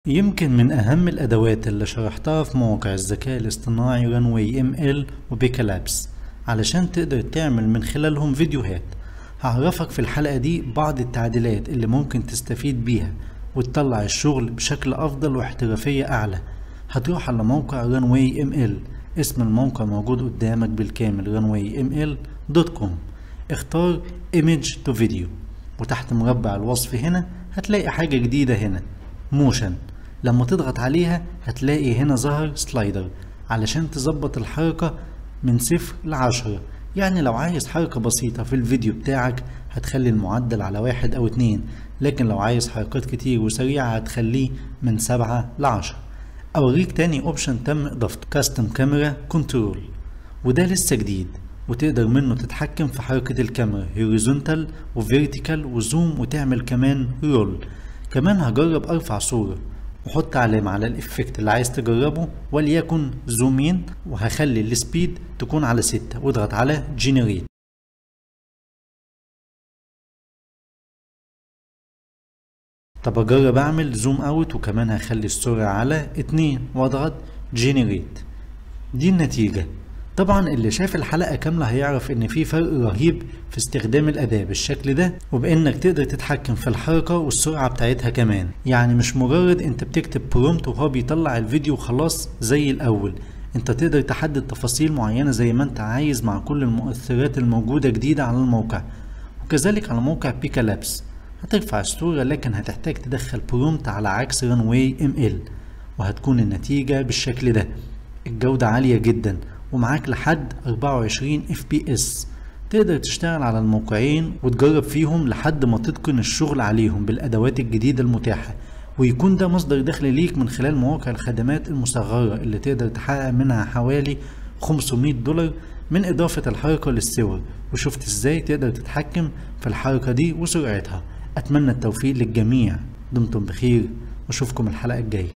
يمكن من أهم الأدوات اللي شرحتها في موقع الذكاء الاصطناعي رانواي ام ال وبيكا لابس علشان تقدر تعمل من خلالهم فيديوهات هعرفك في الحلقة دي بعض التعديلات اللي ممكن تستفيد بيها وتطلع الشغل بشكل أفضل واحترافية أعلى هتروح على موقع رانواي ام ال اسم الموقع موجود قدامك بالكامل رانواي ام ال دوت كوم اختار ايمج تو فيديو وتحت مربع الوصف هنا هتلاقي حاجة جديدة هنا موشن لما تضغط عليها هتلاقي هنا ظهر سلايدر علشان تظبط الحركة من صفر لعشرة يعني لو عايز حركة بسيطة في الفيديو بتاعك هتخلي المعدل على واحد أو اتنين لكن لو عايز حركات كتير وسريعة هتخليه من سبعة لعشرة أوريك تاني أوبشن تم إضافته كاستم كاميرا كنترول وده لسه جديد وتقدر منه تتحكم في حركة الكاميرا هوريزونتال وفيرتيكال وزوم وتعمل كمان رول كمان هجرب ارفع صورة وحط علامة على الافكت اللي عايز تجربه وليكن زومين وهخلي السبيد تكون على ستة واضغط على جينيريت طب اجرب اعمل زوم اوت وكمان هخلي السرعة على اتنين واضغط جينيريت دي النتيجة طبعا اللي شاف الحلقة كاملة هيعرف ان في فرق رهيب في استخدام الاداة بالشكل ده وبانك تقدر تتحكم في الحركة والسرعة بتاعتها كمان يعني مش مجرد انت بتكتب برومت وهو بيطلع الفيديو خلاص زي الاول انت تقدر تحدد تفاصيل معينة زي ما انت عايز مع كل المؤثرات الموجودة جديدة على الموقع وكذلك على موقع بيكا لابس هترفع الصورة لكن هتحتاج تدخل برومت على عكس رانواي ام ال وهتكون النتيجة بالشكل ده الجودة عالية جدا ومعاك لحد 24 اف بي اس تقدر تشتغل على الموقعين وتجرب فيهم لحد ما تتقن الشغل عليهم بالادوات الجديدة المتاحة ويكون ده مصدر دخل ليك من خلال مواقع الخدمات المصغرة اللي تقدر تحقق منها حوالي 500 دولار من إضافة الحركة للصور وشفت ازاي تقدر تتحكم في الحركة دي وسرعتها أتمنى التوفيق للجميع دمتم بخير واشوفكم الحلقة الجاية